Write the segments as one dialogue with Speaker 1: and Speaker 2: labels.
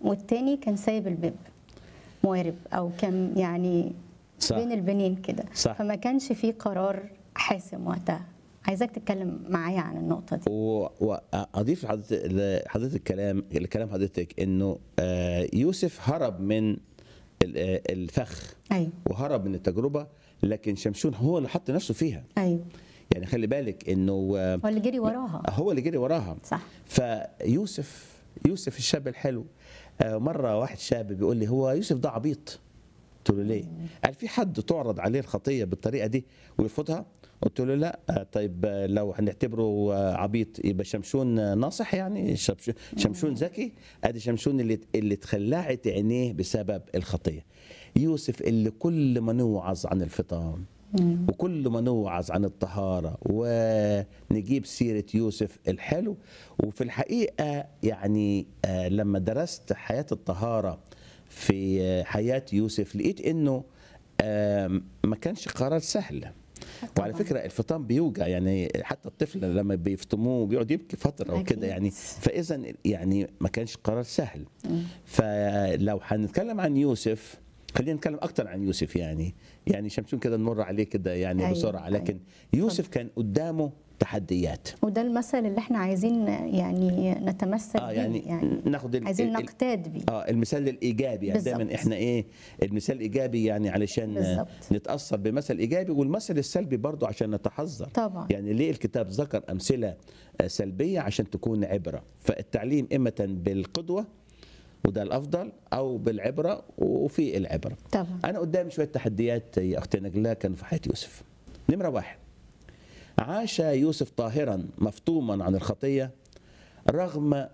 Speaker 1: والتاني كان سايب الباب موارب او كان يعني
Speaker 2: صح.
Speaker 1: بين البنين كده
Speaker 2: صح.
Speaker 1: فما كانش في قرار حاسم وقتها عايزاك تتكلم معايا عن النقطه دي
Speaker 2: و- واضيف لحضرتك لحضرتك الكلام لكلام حضرتك انه آه، يوسف هرب من ال- آه، الفخ
Speaker 1: ايوه
Speaker 2: وهرب من التجربه لكن شمشون هو اللي حط نفسه فيها
Speaker 1: ايوه
Speaker 2: يعني خلي بالك انه آه،
Speaker 1: هو اللي جري وراها
Speaker 2: هو اللي جري وراها
Speaker 1: صح
Speaker 2: فيوسف يوسف الشاب الحلو آه، مره واحد شاب بيقول لي هو يوسف ده عبيط قلت له ليه؟ قال في حد تعرض عليه الخطيه بالطريقه دي ويرفضها؟ قلت له لا آه، طيب آه، لو هنعتبره آه، عبيط يبقى شمشون آه، ناصح يعني شمش- شمشون ذكي ادي شمشون اللي اللي اتخلعت عينيه بسبب الخطيه يوسف اللي كل ما نوعظ عن الفطام وكل ما نوعظ عن الطهارة ونجيب سيرة يوسف الحلو وفي الحقيقة يعني آه، لما درست حياة الطهارة في آه، حياة يوسف لقيت انه آم، ما كانش قرار سهل وعلى
Speaker 1: طبعاً.
Speaker 2: فكرة الفطام بيوجع يعني حتى الطفل لما بيفطموه بيقعد يبكي فترة
Speaker 1: أكيد.
Speaker 2: وكده يعني فإذا يعني ما كانش قرار سهل فلو هنتكلم عن يوسف خلينا نتكلم اكتر عن يوسف يعني يعني شمشون كده نمر عليه كده يعني
Speaker 1: أيوة،
Speaker 2: بسرعه
Speaker 1: أيوة.
Speaker 2: لكن يوسف كان قدامه تحديات
Speaker 1: وده المثل اللي احنا عايزين يعني نتمثل
Speaker 2: اه
Speaker 1: بيه
Speaker 2: يعني,
Speaker 1: يعني
Speaker 2: ناخد ال-
Speaker 1: عايزين
Speaker 2: ال- ال-
Speaker 1: نقتاد بيه
Speaker 2: اه المثال الايجابي يعني
Speaker 1: بالظبط.
Speaker 2: دايما احنا ايه المثال الايجابي يعني علشان
Speaker 1: بالظبط.
Speaker 2: نتاثر بمثل ايجابي والمثل السلبي برضه عشان نتحذر
Speaker 1: طبعا
Speaker 2: يعني ليه الكتاب ذكر امثله آه، سلبيه عشان تكون عبره فالتعليم اما بالقدوه وده الافضل او بالعبره وفي العبره
Speaker 1: طبعا
Speaker 2: انا قدامي شويه تحديات يا اختي نجلاء كانوا في حياه يوسف نمره واحد عاش يوسف طاهرا مفطوما عن الخطيه رغم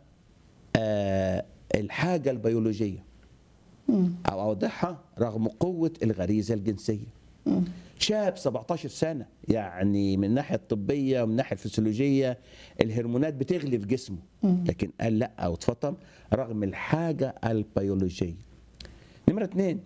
Speaker 2: آه الحاجه البيولوجيه
Speaker 1: مم.
Speaker 2: او اوضحها رغم قوه الغريزه الجنسيه
Speaker 1: مم.
Speaker 2: شاب 17 سنه يعني من الناحيه الطبيه ومن الناحيه الفسيولوجيه الهرمونات بتغلي في جسمه
Speaker 1: مم.
Speaker 2: لكن قال لا او اتفطم رغم الحاجه البيولوجيه نمره اثنين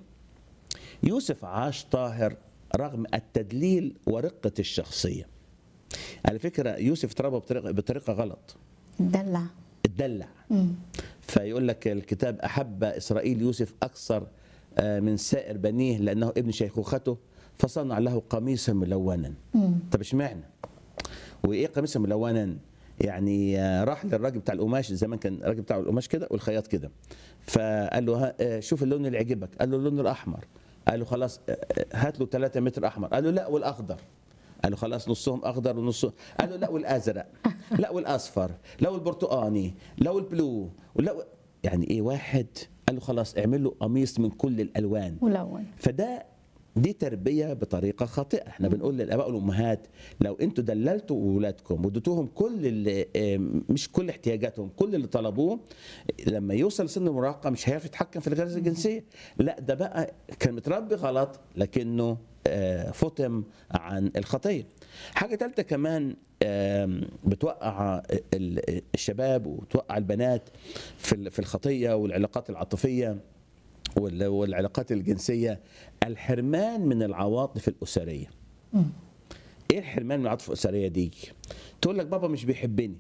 Speaker 2: يوسف عاش طاهر رغم التدليل ورقه الشخصيه على فكره يوسف اتربى بطريقه بطريقه غلط
Speaker 1: دلع
Speaker 2: اتدلع
Speaker 1: مم.
Speaker 2: فيقول لك الكتاب احب اسرائيل يوسف اكثر آه، من سائر بنيه لانه ابن شيخوخته فصنع له قميصا ملونا
Speaker 1: مم.
Speaker 2: طب اشمعنى وايه قميصا ملونا يعني آه، راح للراجل بتاع القماش زمان كان الراجل بتاع القماش كده والخياط كده فقال له ها- آه، شوف اللون اللي يعجبك قال له اللون الاحمر قال له خلاص آه، آه، هات له 3 متر احمر قال له لا والاخضر قال له خلاص نصهم اخضر ونصهم قال له لا والازرق لا والاصفر لا والبرتقاني لا والبلو ولا يعني ايه واحد قال له خلاص اعمل له قميص من كل الالوان
Speaker 1: ملون
Speaker 2: فده دي تربيه بطريقه خاطئه احنا بنقول للاباء والامهات لو انتوا دللتوا اولادكم واديتوهم كل اللي آه، مش كل احتياجاتهم كل اللي طلبوه لما يوصل سن المراهقه مش هيعرف يتحكم في الغريزه الجنسيه لا ده بقى كان متربي غلط لكنه آه، فطم عن الخطيه حاجه ثالثه كمان آم، بتوقع ال- الشباب وتوقع البنات في ال- في الخطيه والعلاقات العاطفيه وال- والعلاقات الجنسيه الحرمان من العواطف الاسريه
Speaker 1: مم.
Speaker 2: ايه الحرمان من العاطفه الاسريه دي تقول لك بابا مش بيحبني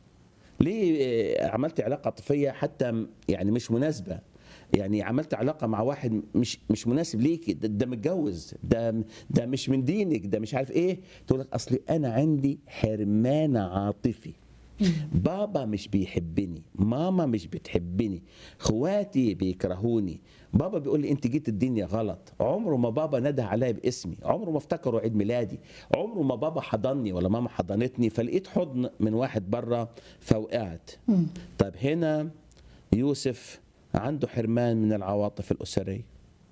Speaker 2: ليه آه، عملت علاقه عاطفيه حتى م- يعني مش مناسبه يعني عملت علاقه مع واحد مش مش مناسب ليكي ده, ده متجوز ده ده مش من دينك ده مش عارف ايه تقول لك اصلي انا عندي حرمان عاطفي بابا مش بيحبني ماما مش بتحبني اخواتي بيكرهوني بابا بيقول لي انت جيت الدنيا غلط عمره ما بابا نده عليا باسمي عمره ما افتكروا عيد ميلادي عمره ما بابا حضني ولا ماما حضنتني فلقيت حضن من واحد بره فوقعت
Speaker 1: مم.
Speaker 2: طب هنا يوسف عنده حرمان من العواطف الاسريه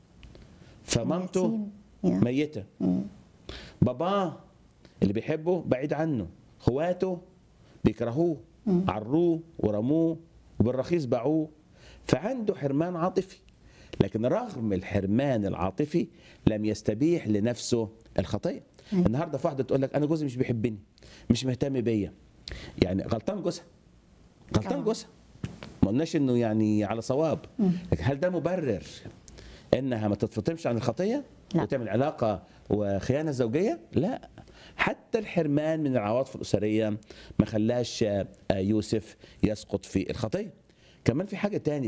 Speaker 2: فمامته
Speaker 1: يتيم. يا.
Speaker 2: ميته
Speaker 1: مم.
Speaker 2: باباه اللي بيحبه بعيد عنه اخواته بيكرهوه عروه ورموه وبالرخيص باعوه فعنده حرمان عاطفي لكن رغم الحرمان العاطفي لم يستبيح لنفسه الخطيه
Speaker 1: أيوة.
Speaker 2: النهارده في واحده تقول لك انا جوزي مش بيحبني مش مهتم بيا يعني غلطان جوزها غلطان
Speaker 1: طبعا.
Speaker 2: جوزها ما قلناش انه يعني على صواب لكن هل ده مبرر انها ما تتفطمش عن الخطيه
Speaker 1: لا.
Speaker 2: وتعمل علاقه وخيانه زوجيه لا حتى الحرمان من العواطف الاسريه ما خلاش آه، يوسف يسقط في الخطيه كمان في حاجه تاني